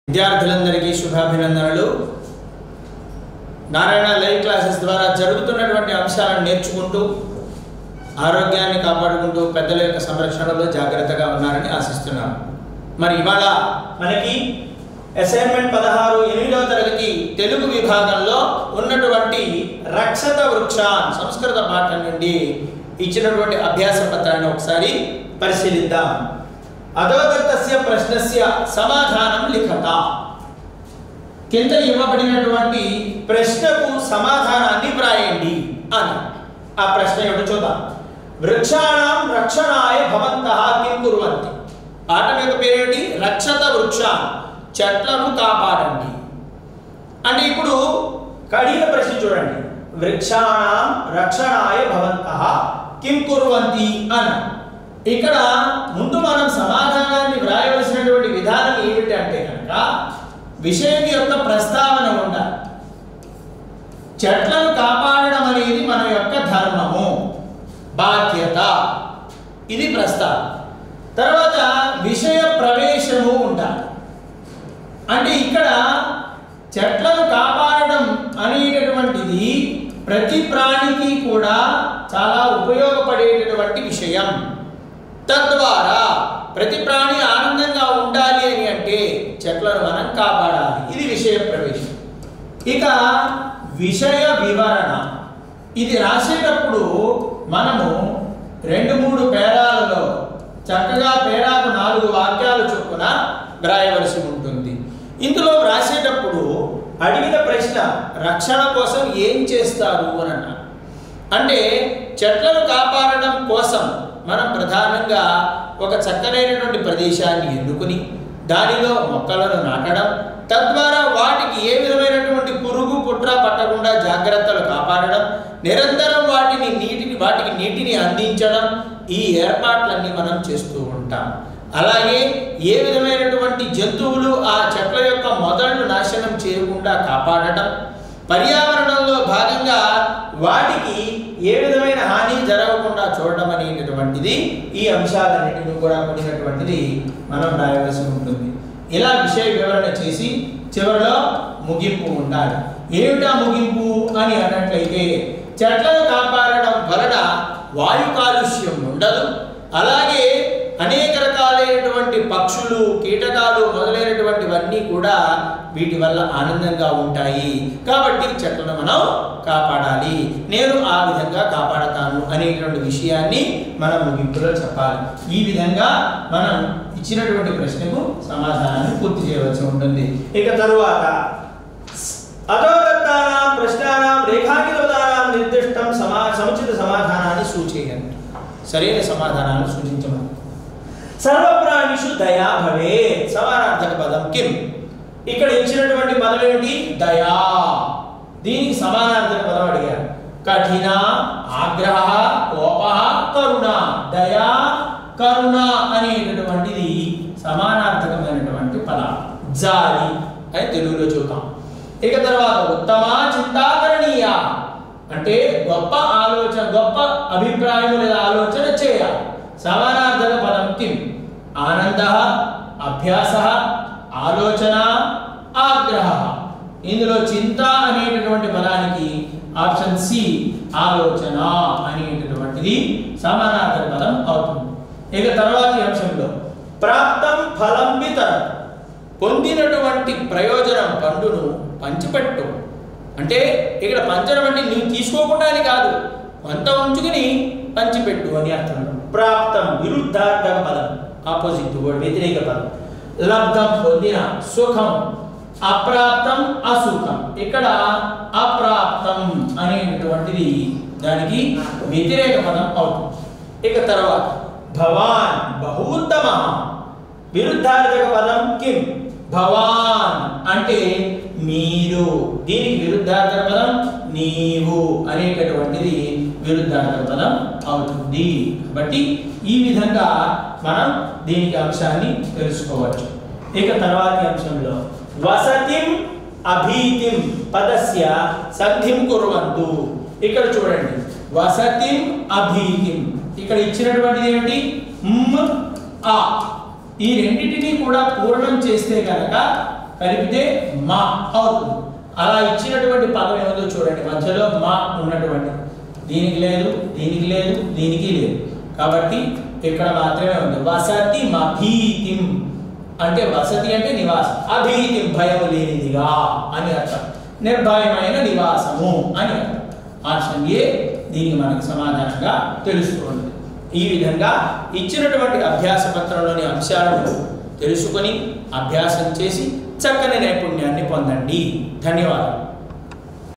విద్యార్థులందరికీ శుభాభినందనలు Narayana live classes ద్వారా జరుగుతున్నటువంటి అంశాలను నేర్చుకుంటూ ఆరోగ్యాన్ని కాపాడుకుంటూ పెద్దల యొక్క సంరక్షణలో జాగ్రత్తగా ఉన్నారని ఆశిస్తున్నాను మరి ఇవాళ మనకి అసైన్మెంట్ పదహారు ఎనిమిదవ తరగతి తెలుగు విభాగంలో ఉన్నటువంటి రక్షత వృక్షాన్ సంస్కృత పాఠం నుండి ఇచ్చినటువంటి అభ్యాస పత్రాన్ని ఒకసారి పరిశీలిద్దాం అధోదత్తస్య ప్రశ్నస్య సమాధానం లిఖత కింద ఇవ్వబడినటువంటి ప్రశ్నకు సమాధానాన్ని వ్రాయండి అని ఆ ప్రశ్న ఏమిటో చూద్దాం వృక్షాణం రక్షణాయ భవంతః కిం కుర్వంతి పాఠం యొక్క పేరేంటి రక్షత వృక్ష చెట్లను కాపాడండి అంటే ఇప్పుడు కడిగిన ప్రశ్న చూడండి వృక్షాణం రక్షణాయ భవంతః కిం కుర్వంతి అని ఇక్కడ ముందు మనం సమాధానాన్ని వ్రాయవలసినటువంటి విధానం ఏమిటంటే కనుక విషయం యొక్క ప్రస్తావన ఉండాలి చెట్లను కాపాడడం అనేది మన యొక్క ధర్మము బాధ్యత ఇది ప్రస్తావన తర్వాత విషయ ప్రవేశము ఉండాలి అంటే ఇక్కడ చెట్లను కాపాడడం అనేటటువంటిది ప్రతి ప్రాణికి కూడా చాలా ఉపయోగపడేటటువంటి విషయం తద్వారా ప్రతి ప్రాణి ఆనందంగా ఉండాలి అని అంటే చెట్లను మనం కాపాడాలి ఇది విషయ ప్రవేశం ఇక విషయ వివరణ ఇది రాసేటప్పుడు మనము రెండు మూడు పేరాలలో చక్కగా పేరాకు నాలుగు వాక్యాలు చొప్పున వ్రాయవలసి ఉంటుంది ఇందులో వ్రాసేటప్పుడు అడిగిన ప్రశ్న రక్షణ కోసం ఏం చేస్తారు అని అన్నారు అంటే చెట్లను కాపాడడం కోసం మనం ప్రధానంగా ఒక చక్కనైనటువంటి ప్రదేశాన్ని ఎన్నుకుని దానిలో మొక్కలను నాటడం తద్వారా వాటికి ఏ విధమైనటువంటి పురుగు పుట్ర పట్టకుండా జాగ్రత్తలు కాపాడడం నిరంతరం వాటిని నీటిని వాటికి నీటిని అందించడం ఈ ఏర్పాట్లన్నీ మనం చేస్తూ ఉంటాం అలాగే ఏ విధమైనటువంటి జంతువులు ఆ చెట్ల యొక్క మొదళ్ళు నాశనం చేయకుండా కాపాడటం పర్యావరణంలో భాగంగా వాటికి ఏ విధమైన హాని జరగకుండా చూడడం అనేటటువంటిది ఈ అంశాలన్నింటినీ కూడా కూడినటువంటిది మనం రాయవలసి ఉంటుంది ఇలా విషయ వివరణ చేసి చివరిలో ముగింపు ఉండాలి ఏమిటా ముగింపు అని అన్నట్లయితే చెట్లను కాపాడడం వలన వాయు కాలుష్యం ఉండదు అలాగే అనేక రకాలైనటువంటి పక్షులు కీటకాలు మొదలైనటువంటివన్నీ కూడా వీటి వల్ల ఆనందంగా ఉంటాయి కాబట్టి చెట్లను మనం కాపాడాలి నేను ఆ విధంగా కాపాడతాను అనేటువంటి విషయాన్ని మనం ముగింపులో చెప్పాలి ఈ విధంగా మనం ఇచ్చినటువంటి ప్రశ్నకు సమాధానాన్ని పూర్తి చేయవలసి ఉంటుంది ఇక తరువాత అధోదత్తానాం ప్రశ్నానాం రేఖాంకితపదానాం నిర్దిష్టం సమా సముచిత సమాధానాన్ని సూచయండి సరైన సమాధానాన్ని సూచించమని సర్వప్రాణిషు దయా భవే సమానార్థక పదం కిం ఇక్కడ ఇచ్చినటువంటి పదం ఏమిటి దయా దీనికి సమానార్థక పదం అడిగారు కఠిన ఆగ్రహ కోప కరుణ దయా కరుణ అనేటటువంటిది సమానార్థకమైనటువంటి పదం జాలి అని తెలుగులో చూద్దాం ఇక తర్వాత ఉత్తమ చింతాకరణీయ అంటే గొప్ప ఆలోచన గొప్ప అభిప్రాయం లేదా ఆలోచన చేయాలి సమానార్థక పదం కిం ఆనంద అభ్యాస ఆలోచన ఆగ్రహ ఇందులో చింత అనేటటువంటి పదానికి ఆప్షన్ సి ఆలోచన అనేటటువంటిది సమానార్థక పదం అవుతుంది ఇక తర్వాతి అంశంలో ప్రాప్తం ఫలం వితరం పొందినటువంటి ప్రయోజనం పండును పంచిపెట్టు అంటే ఇక్కడ పంచడం అంటే నువ్వు తీసుకోకుండా అని కాదు కొంత ఉంచుకుని పంచిపెట్టు అని అర్థం ప్రాప్తం విరుద్ధార్థక పదం ఆపోజిట్ వర్డ్ వ్యతిరేక పదం లబ్ధం పొందిన సుఖం అప్రాప్తం అసుఖం ఇక్కడ అప్రాప్తం అనేటటువంటిది దానికి వ్యతిరేక పదం అవుతుంది ఇక తర్వాత భవాన్ బహూత్తమ విరుద్ధార్థక పదం కిం భవాన్ అంటే మీరు దీనికి విరుద్ధార్థక పదం నీవు అనేటటువంటిది విరుద్ధార్థక పదం అవుతుంది కాబట్టి ఈ విధంగా మనం దీనికి అంశాన్ని తెలుసుకోవచ్చు ఇక తర్వాతి అంశంలో వసతిం అభీతిం పదస్య సంధిం కుర్వంతు ఇక్కడ చూడండి వసతిం అభీతిం ఇక్కడ ఇచ్చినటువంటిది ఏమిటి మ్, ఆ ఈ రెండింటినీ కూడా పూర్ణం చేస్తే కనుక కలిపితే మా అవుతుంది అలా ఇచ్చినటువంటి పదం ఏమిటో చూడండి మధ్యలో మా ఉన్నటువంటి దీనికి లేదు దీనికి లేదు దీనికి లేదు కాబట్టి ఇక్కడ మాత్రమే ఉంది వసతి మభీతిం అంటే వసతి అంటే నివాసం అభీతిం భయం లేనిదిగా అని అర్థం నిర్భయమైన నివాసము అని అర్థం ఆప్షన్ ఏ దీనికి మనకు సమాధానంగా తెలుసుకోండి ఈ విధంగా ఇచ్చినటువంటి అభ్యాస పత్రంలోని అంశాలను తెలుసుకొని అభ్యాసం చేసి చక్కని నైపుణ్యాన్ని పొందండి ధన్యవాదాలు